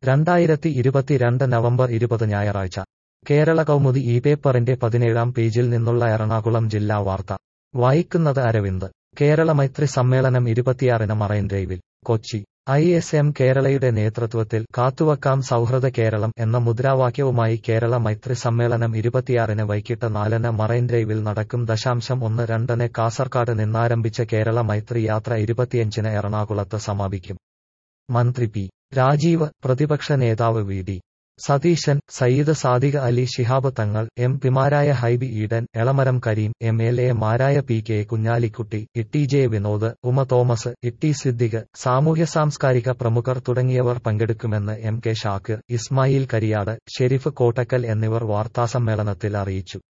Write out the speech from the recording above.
രണ്ടായിരത്തി ഇരുപത്തിരണ്ട് നവംബർ ഇരുപത് ഞായറാഴ്ച കേരള കൗമുദി ഈ പേപ്പറിന്റെ പതിനേഴാം പേജിൽ നിന്നുള്ള എറണാകുളം ജില്ലാ വാർത്ത വായിക്കുന്നത് അരവിന്ദ് കേരള മൈത്രി സമ്മേളനം ഇരുപത്തിയാറിന് മറൈൻ ഡ്രൈവിൽ കൊച്ചി ഐ എസ് എം കേരളയുടെ നേതൃത്വത്തിൽ കാത്തുവക്കാം സൗഹൃദ കേരളം എന്ന മുദ്രാവാക്യവുമായി കേരള മൈത്രി സമ്മേളനം ഇരുപത്തിയാറിന് വൈകിട്ട് നാലിന് മറൈൻ ഡ്രൈവിൽ നടക്കും ദശാംശം ഒന്ന് രണ്ടിന് കാസർകാട് നിന്നാരംഭിച്ച കേരള മൈത്രി യാത്ര ഇരുപത്തിയഞ്ചിന് എറണാകുളത്ത് സമാപിക്കും മന്ത്രി പി രാജീവ് പ്രതിപക്ഷ നേതാവ് V D Satheesan Sayyid Sadiq Ali Shihab Thangal M പിമാരായ Hibi Eden Elamaram Kareem M L A മാരായ P K Kunhalikutty T J Vinod Uma Thomas T Siddique സാമൂഹ്യ സാംസ്കാരിക പ്രമുഖർ തുടങ്ങിയവർ പങ്കെടുക്കുമെന്ന് എം കെ ഷാക്കിർ ഇസ്മായിൽ കരിയാട് ഷെരീഫ് കോട്ടക്കൽ എന്നിവർ വാർത്താസമ്മേളനത്തിൽ അറിയിച്ചു